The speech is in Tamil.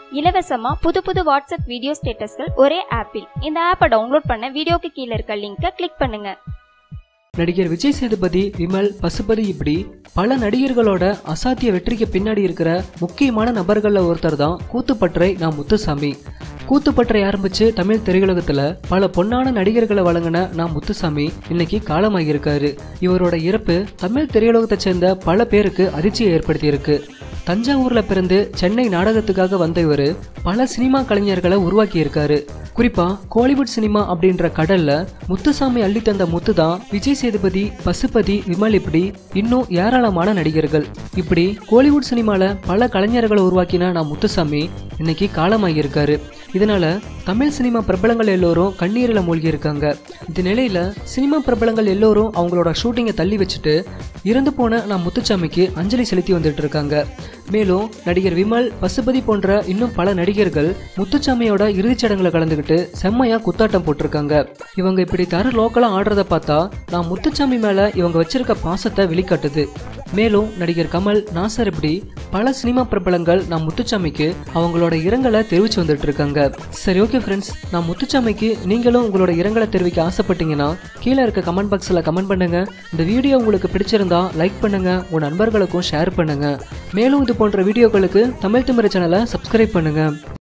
இலவசமா புது புது வாட்ஸ்அப் வீடியோ ஸ்டேட்டஸ்கள் ஒரே ஆப்பில் இந்த ஆப்பை டவுன்லோட் பண்ண வீடியோக்கு கீழே இருக்க லிங்கை கிளிக் பண்ணுங்க நடிகர் விஜய் சேதுபதி விமல் பசுபதி இப்படி பல நடிகர்களோட அசாத்திய வெற்றிக்கு பின்னாடி இருக்கிற முக்கியமான நபர்கள்ல ஒருத்தர் தான் கூத்துப்பற்றை நான் முத்துசாமி கூத்துப்பற்றை ஆரம்பிச்சு தமிழ் திரையுலகத்துல பல பொன்னான நடிகர்களை வழங்கின நான் முத்துசாமி இன்னைக்கு காலமாகியிருக்காரு இவரோட இறப்பு தமிழ் திரையுலகத்தை சேர்ந்த பல பேருக்கு அதிர்ச்சியை ஏற்படுத்தியிருக்கு தஞ்சாவூர்ல பிறந்து சென்னை நாடகத்துக்காக வந்த இவர் பல சினிமா கலைஞர்களை உருவாக்கி இருக்காரு குறிப்பா கோலிவுட் சினிமா அப்படின்ற கடல்ல முத்துசாமி அள்ளி தந்த முத்து தான் விஜய் சேதுபதி பசுபதி விமல் இப்படி இன்னும் ஏராளமான நடிகர்கள் இப்படி கோலிவுட் சினிமால பல கலைஞர்களை உருவாக்கின நான் முத்துசாமி இன்னைக்கு காலமாகியிருக்காரு இதனால தமிழ் சினிமா பிரபலங்கள் எல்லோரும் கண்ணீரில் மூழ்கி இருக்காங்க இந்த நிலையில சினிமா பிரபலங்கள் எல்லோரும் அவங்களோட ஷூட்டிங்கை தள்ளி வச்சுட்டு இறந்து போன நான் முத்துசாமிக்கு அஞ்சலி செலுத்தி வந்துட்டு இருக்காங்க மேலும் நடிகர் விமல் பசுபதி போன்ற இன்னும் பல நடிகர்கள் முத்துசாமியோட இறுதிச் சடங்குல கலந்துக்கிட்டு செம்மையா குத்தாட்டம் போட்டிருக்காங்க இவங்க இப்படி தர லோக்கலா ஆடுறத பார்த்தா நான் முத்துசாமி மேல இவங்க வச்சிருக்க பாசத்தை வெளிக்காட்டுது மேலும் நடிகர் கமல் நாசர் இப்படி பல சினிமா பிரபலங்கள் நான் முத்துசாமிக்கு அவங்களோட இரங்கலை தெரிவிச்சு வந்துட்டு இருக்காங்க சரி ஓகே ஃப்ரெண்ட்ஸ் நான் முத்துசாமிக்கு நீங்களும் உங்களோட இரங்கலை தெரிவிக்க ஆசைப்பட்டீங்கன்னா கீழே இருக்க கமெண்ட் பாக்ஸில் கமெண்ட் பண்ணுங்க இந்த வீடியோ உங்களுக்கு பிடிச்சிருந்தா லைக் பண்ணுங்க உங்க நண்பர்களுக்கும் ஷேர் பண்ணுங்க மேலும் இது போன்ற வீடியோக்களுக்கு தமிழ் திமிர சேனலை சப்ஸ்கிரைப் பண்ணுங்க